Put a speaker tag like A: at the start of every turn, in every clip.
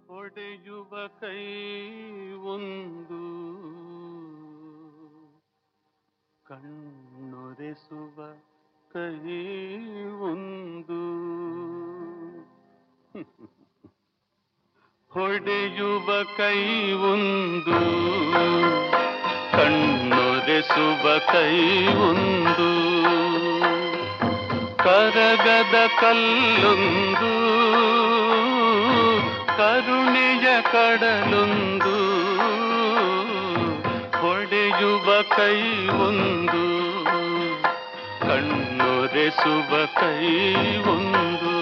A: ಹೊಡೆಯುವ ಕೈ ಒಂದು ಕಣ್ಣೊರೆಸುವ ಕೈ ಒಂದು ಹೊಡೆಯುವ ಕೈ ಒಂದು ಕಣ್ಣೊರೆಸುವ ಕೈ ಒಂದು ಕರಗದ ಕಲ್ಲೊಂದು ಕರುಣೆಯ ಕಡಲೊಂದು ಹೊಡೆಯುವ ಕೈ ಒಂದು ಕಣ್ಣೊರೆಸುವ ಕೈ ಒಂದು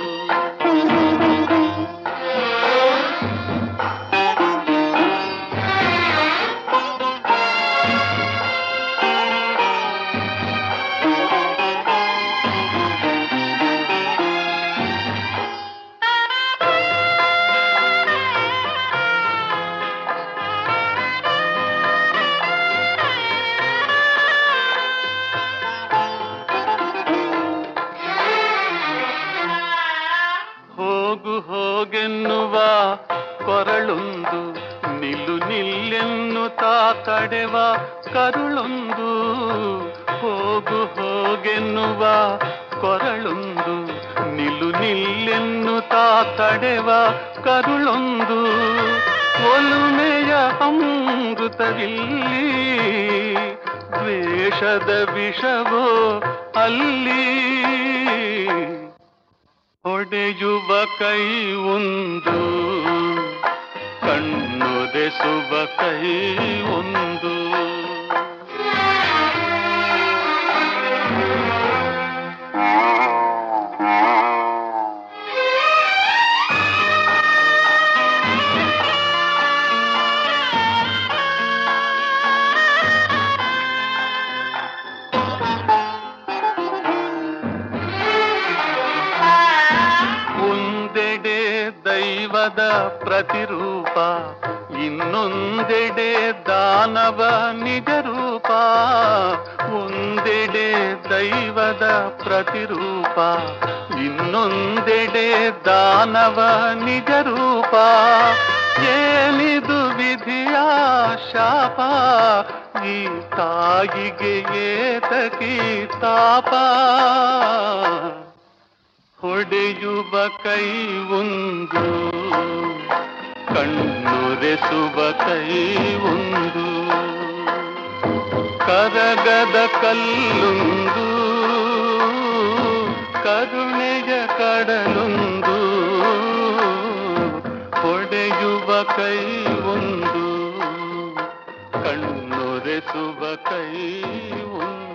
A: ಹೋಗು ಹೋಗೆನ್ನುವ ಕೊರಳೊಂದು ನಿಲ್ಲು ನಿಲ್ಲೆನ್ನುತ್ತಾ ತಡೆವ ಕರುಳೊಂದು ಹೋಗು ಹೋಗೆನ್ನುವ ಕೊರಳೊಂದು ನಿಲ್ಲು ನಿಲ್ಲೆನ್ನುತ್ತಾ ತಡೆವ ಕರುಳೊಂದು ಒಲುಮೆಯ ಅಮೃತವಿಲ್ಲಿ ದ್ವೇಷದ ವಿಷವೋ ಅಲ್ಲಿ ಹೊಡೆಯುವ ಕೈ ಒಂದು ಕಣ್ಣೊದೆಸುವ ಕೈ ಒಂದು ಒಂದೆಡೆ ದೈವದ ಪ್ರತಿರೂಪ ಇನ್ನೊಂದೆಡೆ ದಾನವ ನಿಜ ರೂಪ ಒಂದೆಡೆ ದೈವದ ಪ್ರತಿರೂಪ ಇನ್ನೊಂದೆಡೆ ದಾನವ ನಿಜ ರೂಪ ಏನಿದು ವಿಧಿಯ ಶಾಪ ಈ ತಾಯಿಗೆ ಏತಕಿ ತಾಪ ಹೊಡೆಯುವ ಕೈ ಒಂದು ಕಣ್ಣುರೆಸುವ ಕೈ ಒಂದು ಕರಗದ ಕಲ್ಲೊಂದು ಕರುಣೆಯ ಕಡಲೊಂದು ಹೊಡೆಯುವ ಕೈ ಒಂದು ಕಣ್ಣೊರೆಸುವ ಕೈ ಒಂದು